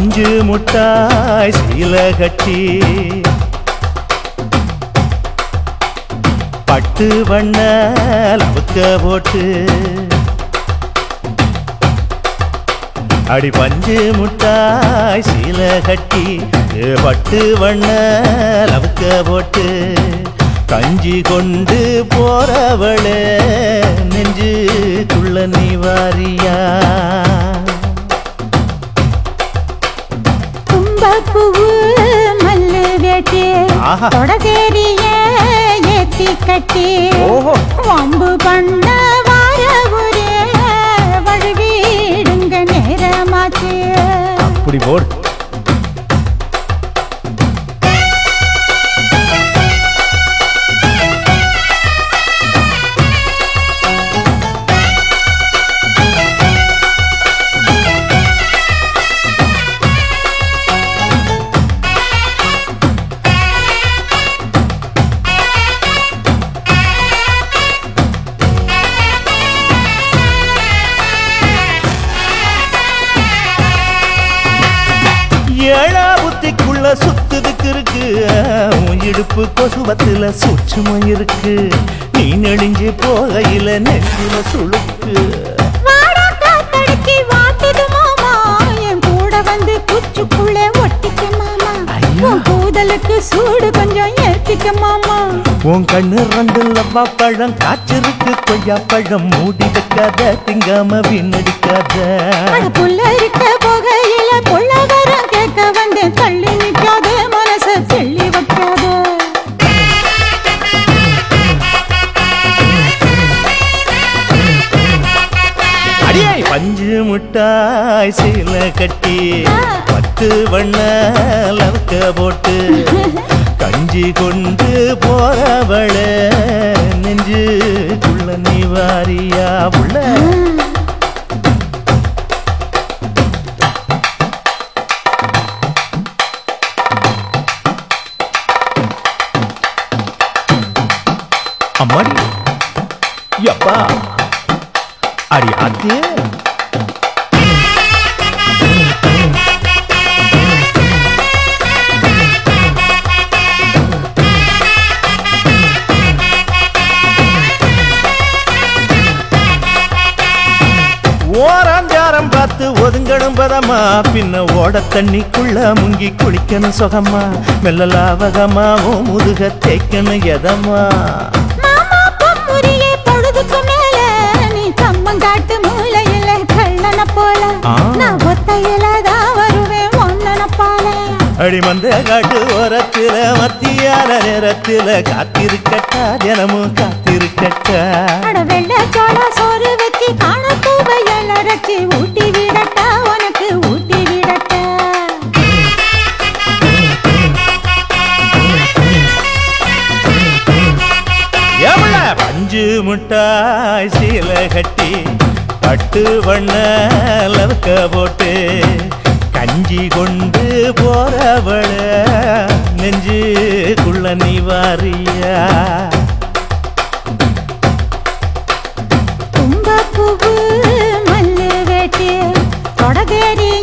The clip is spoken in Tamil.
பஞ்சு முட்டாய் சீல கட்டி பட்டு வண்ண லவுக்க போட்டு அடி பஞ்சு முட்டாய் சீல கட்டி ஏ பட்டு வண்ண லவுக்க போட்டு கஞ்சி கொண்டு போறவளே நெஞ்சுக்குள்ள நீ வாரியா கும்பப்பூவு மல்லு வேட்டி ஆஹா. தொடதேரிய ஏத்தி கட்டி ஓஹோ வம்பு பண்ண வார ஒரே வழுவிடுங்க நேரமாச்சு அப்படி போடு ஏழா புத்திக்குள்ள சுத்துதுக்கு இருக்கு உன் இடுப்பு கொசுவத்துல சூட்சுமம் இருக்கு நீ நெளிஞ்சு போகையில நெஞ்சில சுளுக்கு வாடா காத்தடிக்கு வாட்டுது மாமா என் கூட வந்து குச்சுக்குள்ள ஒட்டிக்க மாமா ஐயா. உன் கூதலுக்கு சூடு கொஞ்சம் ஏத்திக்க மாமா உன் கண்ணு ரெண்டு லவ்வா பழம் காய்ச்சிருக்கு கொய்யா பழம் மூடி வைக்காத திங்காம வீணடிக்காத அட புள்ள இருக்க போகையில புள்ள வரம் கேட்க வந்தேன் தள்ளி நிக்காத மனச தெள்ளி வைக்காத அடியே பஞ்சு முட்டாய் சீல கட்டி பத்து வண்ண லவுக்க போட்டு கஞ்சி கொண்டு போறவள நெஞ்சுக்குள்ள நீ வாரியா உள்ள அம்மாடி யப்பா அடி ஆத்தே ஓராஞ்சாரம் பார்த்து ஒதுங்கணும் பதமா பின்ன ஓட தண்ணிக்குள்ள முங்கி குளிக்கணும் சுகமா மெல்ல லாவகமாவும் முதுக தேய்க்கணும் எதமா மாமா பொம்முரியே பொழுதுக்கு மேல நீ கம்மங்காட்டு மூலையில கள்ளன போல ஆ. நான் ஒத்தையில தான் வருவேன் ஒன்னன போல அடிமந்த காட்டு ஓரத்துல மத்தியான நேரத்துல காத்திருக்கட்டா தினமும் காத்திருக்கட்டா அட வெள்ள சோள சோறு வச்சு காண பூவையல் அரைச்சி ஊட்டி விடட்டா உனக்கு ஊட்டி விடட்டா எவ்வள பஞ்சு முட்டாய் சீல கட்டி பட்டு வண்ண லவுக்க போட்டு கஞ்சி கொண்டு போறவள நெஞ்சுக்குள்ள நீ வாரியா கும்பப்பூவு மல்லு வேட்டி தொடதேரி